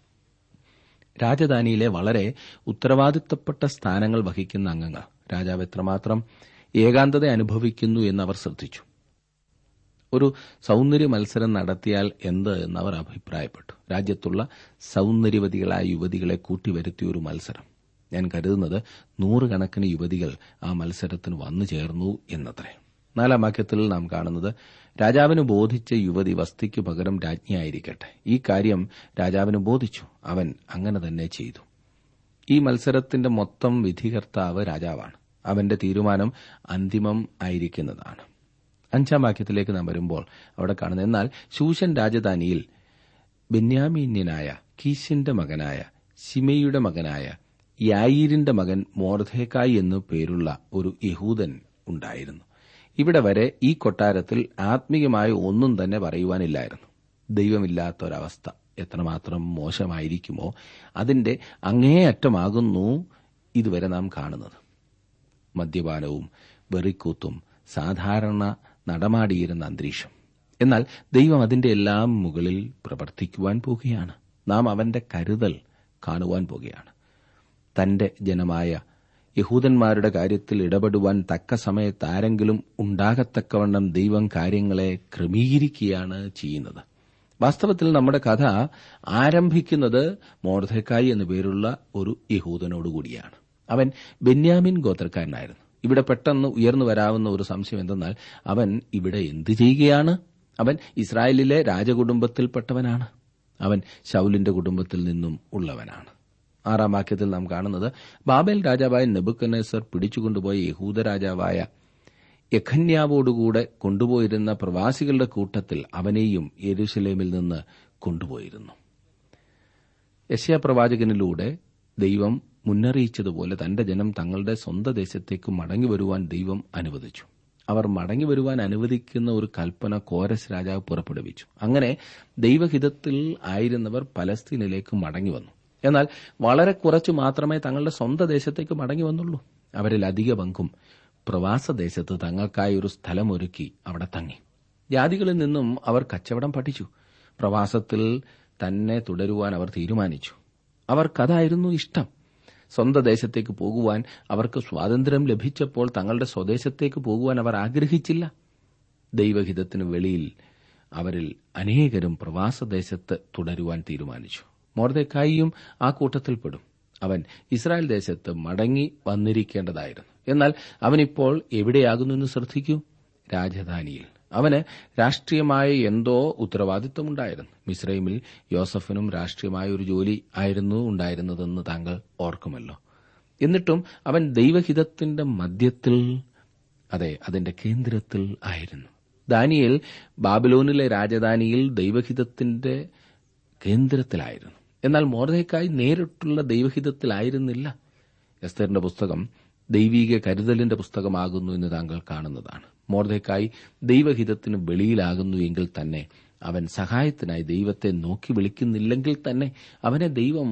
രാജധാനിയിലെ വളരെ ഉത്തരവാദിത്തപ്പെട്ട സ്ഥാനങ്ങൾ വഹിക്കുന്ന അംഗങ്ങൾ രാജാവ് എത്രമാത്രം ഏകാന്തത അനുഭവിക്കുന്നു എന്ന് അവർ ശ്രദ്ധിച്ചു ഒരു സൗന്ദര്യ മത്സരം നടത്തിയാൽ എന്ത് എന്നവർ അഭിപ്രായപ്പെട്ടു രാജ്യത്തുള്ള സൗന്ദര്യവതികളായ യുവതികളെ കൂട്ടിവരുത്തിയ ഒരു മത്സരം ഞാൻ കരുതുന്നത് നൂറുകണക്കിന് യുവതികൾ ആ മത്സരത്തിന് വന്നു ചേർന്നു എന്നത്രേ നാലാം വാക്യത്തിൽ നാം കാണുന്നത് രാജാവിന് ബോധിച്ച യുവതി വസ്തിക്ക് പകരം രാജ്ഞിയായിരിക്കട്ടെ ഈ കാര്യം രാജാവിന് ബോധിച്ചു അവൻ അങ്ങനെ തന്നെ ചെയ്തു ഈ മത്സരത്തിന്റെ മൊത്തം വിധികർത്താവ് രാജാവാണ് അവന്റെ തീരുമാനം അന്തിമം ആയിരിക്കുന്നതാണ് അഞ്ചാം വാക്യത്തിലേക്ക് നാം വരുമ്പോൾ അവിടെ കാണുന്നത് എന്നാൽ ശൂഷൻ രാജധാനിയിൽ ബെന്യാമീന്യനായ കീശിന്റെ മകനായ ശിമയുടെ മകനായ യായീരിന്റെ മകൻ മോർധേക്കായി എന്നു പേരുള്ള ഒരു യഹൂദൻ ഉണ്ടായിരുന്നു ഇവിടെ വരെ ഈ കൊട്ടാരത്തിൽ ആത്മീയമായ ഒന്നും തന്നെ പറയുവാനില്ലായിരുന്നു ദൈവമില്ലാത്ത ഒരവസ്ഥ എത്രമാത്രം മോശമായിരിക്കുമോ അതിന്റെ അങ്ങേയറ്റമാകുന്നു ഇതുവരെ നാം കാണുന്നത് മദ്യപാനവും വെറിക്കൂത്തും സാധാരണ നടമാടിയിരുന്ന അന്തരീക്ഷം എന്നാൽ ദൈവം അതിന്റെ എല്ലാം മുകളിൽ പ്രവർത്തിക്കുവാൻ പോകുകയാണ് നാം അവന്റെ കരുതൽ കാണുവാൻ പോകുകയാണ് തന്റെ ജനമായ യഹൂദന്മാരുടെ കാര്യത്തിൽ ഇടപെടുവാൻ തക്ക സമയത്ത് ആരെങ്കിലും ഉണ്ടാകത്തക്കവണ്ണം ദൈവം കാര്യങ്ങളെ ക്രമീകരിക്കുകയാണ് ചെയ്യുന്നത് വാസ്തവത്തിൽ നമ്മുടെ കഥ ആരംഭിക്കുന്നത് മോർധക്കായി എന്നു പേരുള്ള ഒരു യഹൂദനോടുകൂടിയാണ് അവൻ ബെന്യാമിൻ ഗോത്രക്കാരനായിരുന്നു ഇവിടെ പെട്ടെന്ന് ഉയർന്നു വരാവുന്ന ഒരു സംശയം എന്തെന്നാൽ അവൻ ഇവിടെ എന്തു ചെയ്യുകയാണ് അവൻ ഇസ്രായേലിലെ രാജകുടുംബത്തിൽപ്പെട്ടവനാണ് അവൻ ശൌലിന്റെ കുടുംബത്തിൽ നിന്നും ഉള്ളവനാണ് ആറാം വാക്യത്തിൽ നാം കാണുന്നത് ബാബേൽ രാജാവായ നെബുക്കനേസർ പിടിച്ചുകൊണ്ടുപോയ യഹൂദ രാജാവായ യഖന്യാവോടുകൂടെ കൊണ്ടുപോയിരുന്ന പ്രവാസികളുടെ കൂട്ടത്തിൽ അവനെയും യെരുസലേമിൽ നിന്ന് കൊണ്ടുപോയിരുന്നു യശയ പ്രവാചകനിലൂടെ ദൈവം മുന്നറിയിച്ചതുപോലെ തന്റെ ജനം തങ്ങളുടെ സ്വന്തം ദേശത്തേക്ക് മടങ്ങി വരുവാൻ ദൈവം അനുവദിച്ചു അവർ മടങ്ങി വരുവാൻ അനുവദിക്കുന്ന ഒരു കൽപ്പന കോരസ് രാജാവ് പുറപ്പെടുവിച്ചു അങ്ങനെ ദൈവഹിതത്തിൽ ആയിരുന്നവർ പലസ്തീനിലേക്ക് മടങ്ങി വന്നു എന്നാൽ വളരെ കുറച്ചു മാത്രമേ തങ്ങളുടെ സ്വന്തം ദേശത്തേക്ക് മടങ്ങി വന്നുള്ളൂ അവരിൽ അധിക പങ്കും പ്രവാസദേശത്ത് തങ്ങൾക്കായി ഒരു സ്ഥലമൊരുക്കി അവിടെ തങ്ങി ജാതികളിൽ നിന്നും അവർ കച്ചവടം പഠിച്ചു പ്രവാസത്തിൽ തന്നെ തുടരുവാൻ അവർ തീരുമാനിച്ചു അവർക്കതായിരുന്നു ഇഷ്ടം സ്വന്തം ദേശത്തേക്ക് പോകുവാൻ അവർക്ക് സ്വാതന്ത്ര്യം ലഭിച്ചപ്പോൾ തങ്ങളുടെ സ്വദേശത്തേക്ക് പോകുവാൻ അവർ ആഗ്രഹിച്ചില്ല ദൈവഹിതത്തിന് വെളിയിൽ അവരിൽ അനേകരും പ്രവാസദേശത്ത് തുടരുവാൻ തീരുമാനിച്ചു മോർദക്കായിയും ആ കൂട്ടത്തിൽപ്പെടും അവൻ ഇസ്രായേൽ ദേശത്ത് മടങ്ങി വന്നിരിക്കേണ്ടതായിരുന്നു എന്നാൽ അവനിപ്പോൾ എവിടെയാകുന്നു എന്ന് ശ്രദ്ധിക്കൂ രാജധാനിയിൽ അവന് രാഷ്ട്രീയമായ എന്തോ ഉത്തരവാദിത്വമുണ്ടായിരുന്നു മിസ്രൈമിൽ യോസഫിനും രാഷ്ട്രീയമായ ഒരു ജോലി ആയിരുന്നു ഉണ്ടായിരുന്നതെന്ന് താങ്കൾ ഓർക്കുമല്ലോ എന്നിട്ടും അവൻ ദൈവഹിതത്തിന്റെ മധ്യത്തിൽ അതെ അതിന്റെ കേന്ദ്രത്തിൽ ആയിരുന്നു ദാനിയേൽ ബാബിലോനിലെ രാജധാനിയിൽ ദൈവഹിതത്തിന്റെ കേന്ദ്രത്തിലായിരുന്നു എന്നാൽ മോർദയ്ക്കായി നേരിട്ടുള്ള ദൈവഹിതത്തിലായിരുന്നില്ല എസ്തറിന്റെ പുസ്തകം ദൈവീക കരുതലിന്റെ പുസ്തകമാകുന്നു എന്ന് താങ്കൾ കാണുന്നതാണ് മോർദയ്ക്കായി ദൈവഹിതത്തിന് വെളിയിലാകുന്നു എങ്കിൽ തന്നെ അവൻ സഹായത്തിനായി ദൈവത്തെ നോക്കി വിളിക്കുന്നില്ലെങ്കിൽ തന്നെ അവനെ ദൈവം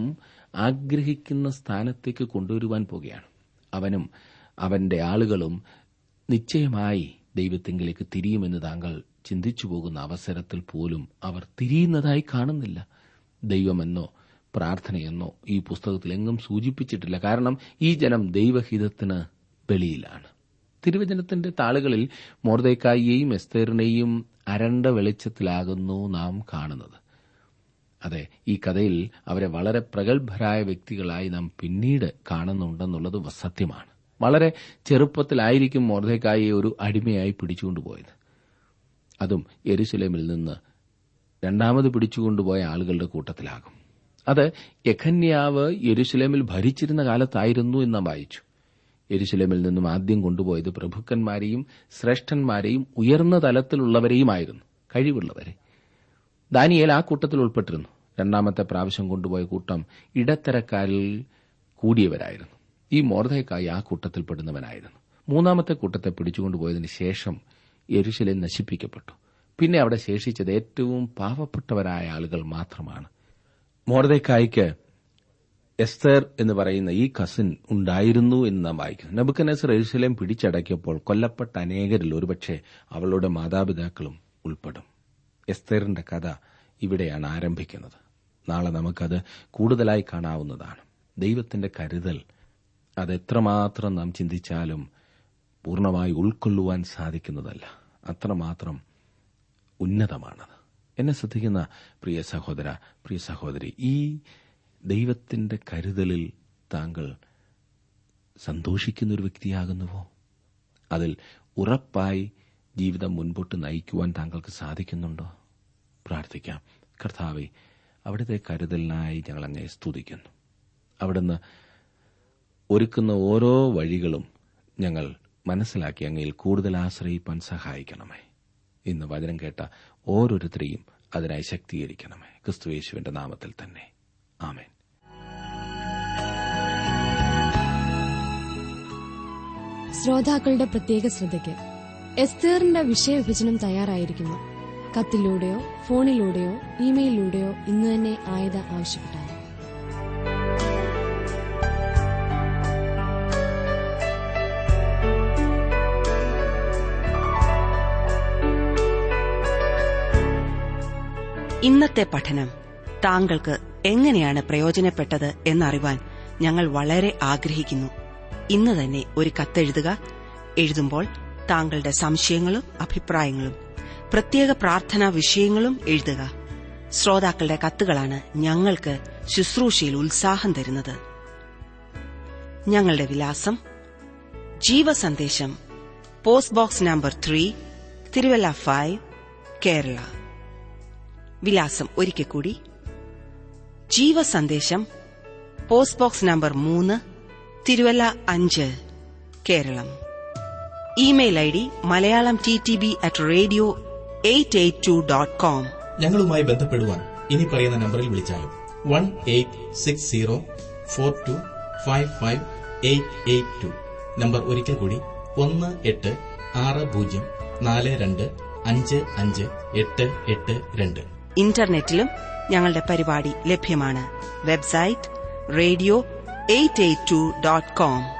ആഗ്രഹിക്കുന്ന സ്ഥാനത്തേക്ക് കൊണ്ടുവരുവാൻ പോകുകയാണ് അവനും അവന്റെ ആളുകളും നിശ്ചയമായി ദൈവത്തെങ്കിലേക്ക് തിരിയുമെന്ന് താങ്കൾ ചിന്തിച്ചു പോകുന്ന അവസരത്തിൽ പോലും അവർ തിരിയുന്നതായി കാണുന്നില്ല ദൈവമെന്നോ പ്രാർത്ഥനയെന്നോ ഈ പുസ്തകത്തിൽ എങ്ങും സൂചിപ്പിച്ചിട്ടില്ല കാരണം ഈ ജനം ദൈവഹിതത്തിന് വെളിയിലാണ് തിരുവചനത്തിന്റെ താളുകളിൽ മോർദേക്കായിയെയും എസ്തേറിനെയും അരണ്ട വെളിച്ചത്തിലാകുന്നു നാം കാണുന്നത് അതെ ഈ കഥയിൽ അവരെ വളരെ പ്രഗത്ഭരായ വ്യക്തികളായി നാം പിന്നീട് കാണുന്നുണ്ടെന്നുള്ളത് സത്യമാണ് വളരെ ചെറുപ്പത്തിലായിരിക്കും മോർദേക്കായിയെ ഒരു അടിമയായി പിടിച്ചുകൊണ്ടുപോയത് അതും എരുസലേമിൽ നിന്ന് രണ്ടാമത് പിടിച്ചുകൊണ്ടുപോയ ആളുകളുടെ കൂട്ടത്തിലാകും അത് യഖന്യാവ് യെരുസലേമിൽ ഭരിച്ചിരുന്ന കാലത്തായിരുന്നു എന്ന് നാം വായിച്ചു യെരുസലേമിൽ നിന്നും ആദ്യം കൊണ്ടുപോയത് പ്രഭുക്കന്മാരെയും ശ്രേഷ്ഠന്മാരെയും ഉയർന്ന തലത്തിലുള്ളവരെയുമായിരുന്നു കഴിവുള്ളവരെ ദാനിയേൽ ആ കൂട്ടത്തിൽ ഉൾപ്പെട്ടിരുന്നു രണ്ടാമത്തെ പ്രാവശ്യം കൊണ്ടുപോയ കൂട്ടം ഇടത്തരക്കാരിൽ കൂടിയവരായിരുന്നു ഈ മോർദയക്കായി ആ കൂട്ടത്തിൽപ്പെടുന്നവനായിരുന്നു മൂന്നാമത്തെ കൂട്ടത്തെ പിടിച്ചുകൊണ്ടുപോയതിന് ശേഷം യെരുശലേം നശിപ്പിക്കപ്പെട്ടു പിന്നെ അവിടെ ശേഷിച്ചത് ഏറ്റവും പാവപ്പെട്ടവരായ ആളുകൾ മാത്രമാണ് മോർദക്കായ്ക്ക് എസ്തർ എന്ന് പറയുന്ന ഈ കസിൻ ഉണ്ടായിരുന്നു എന്ന് നാം വായിക്കുന്നു നബുക്കനസർ എരുസലേം പിടിച്ചടക്കിയപ്പോൾ കൊല്ലപ്പെട്ട അനേകരിൽ ഒരുപക്ഷെ അവളുടെ മാതാപിതാക്കളും ഉൾപ്പെടും എസ്തറിന്റെ കഥ ഇവിടെയാണ് ആരംഭിക്കുന്നത് നാളെ നമുക്കത് കൂടുതലായി കാണാവുന്നതാണ് ദൈവത്തിന്റെ കരുതൽ അതെത്രമാത്രം നാം ചിന്തിച്ചാലും പൂർണ്ണമായി ഉൾക്കൊള്ളുവാൻ സാധിക്കുന്നതല്ല അത്രമാത്രം ഉന്നതമാണത് എന്നെ ശ്രദ്ധിക്കുന്ന പ്രിയ സഹോദര പ്രിയ സഹോദരി ഈ ദൈവത്തിന്റെ കരുതലിൽ താങ്കൾ സന്തോഷിക്കുന്ന ഒരു വ്യക്തിയാകുന്നുവോ അതിൽ ഉറപ്പായി ജീവിതം മുൻപോട്ട് നയിക്കുവാൻ താങ്കൾക്ക് സാധിക്കുന്നുണ്ടോ പ്രാർത്ഥിക്കാം കർത്താവെ അവിടുത്തെ കരുതലിനായി ഞങ്ങൾ അങ്ങേ സ്തുതിക്കുന്നു അവിടുന്ന് ഒരുക്കുന്ന ഓരോ വഴികളും ഞങ്ങൾ മനസ്സിലാക്കി അങ്ങയിൽ കൂടുതൽ ആശ്രയിപ്പാൻ സഹായിക്കണമേ ഇന്ന് വചനം കേട്ട ഓരോരുത്തരെയും അതിനായി ശക്തീകരിക്കണമേ ക്രിസ്തുയേശുവിന്റെ നാമത്തിൽ തന്നെ ആമേൻ ശ്രോതാക്കളുടെ പ്രത്യേക ശ്രദ്ധയ്ക്ക് എസ്തേറിന്റെ വിഷയവിഭജനം തയ്യാറായിരിക്കുന്നു കത്തിലൂടെയോ ഫോണിലൂടെയോ ഇമെയിലിലൂടെയോ ഇന്ന് തന്നെ ആയത് ആവശ്യപ്പെട്ടാൽ ഇന്നത്തെ പഠനം താങ്കൾക്ക് എങ്ങനെയാണ് പ്രയോജനപ്പെട്ടത് എന്നറിവാൻ ഞങ്ങൾ വളരെ ആഗ്രഹിക്കുന്നു ഇന്ന് തന്നെ ഒരു കത്തെഴുതുക എഴുതുമ്പോൾ താങ്കളുടെ സംശയങ്ങളും അഭിപ്രായങ്ങളും പ്രത്യേക പ്രാർത്ഥനാ വിഷയങ്ങളും എഴുതുക ശ്രോതാക്കളുടെ കത്തുകളാണ് ഞങ്ങൾക്ക് ശുശ്രൂഷയിൽ ഉത്സാഹം തരുന്നത് ഞങ്ങളുടെ വിലാസം ജീവസന്ദേശം post box number three Thiruvalla five Kerala വിലാസം ഒരിക്കൽ കൂടി ജീവസന്ദേശം പോസ്റ്റ് ബോക്സ് നമ്പർ മൂന്ന് തിരുവല്ല അഞ്ച് Keralam email I D Malayalam T T B at radio eight eight two dot com ഞങ്ങളുമായി ബന്ധപ്പെടുവാൻ ഇനി പറയുന്ന നമ്പറിൽ വിളിച്ചാലും one eight six zero four two five five eight eight two number ഒരിക്കൽ കൂടി ഒന്ന് എട്ട് ആറ് പൂജ്യം നാല് രണ്ട് അഞ്ച് അഞ്ച് എട്ട് എട്ട് രണ്ട് ഇന്റർനെറ്റിലും ഞങ്ങളുടെ പരിപാടി ലഭ്യമാണ് website radio eight eight two dot com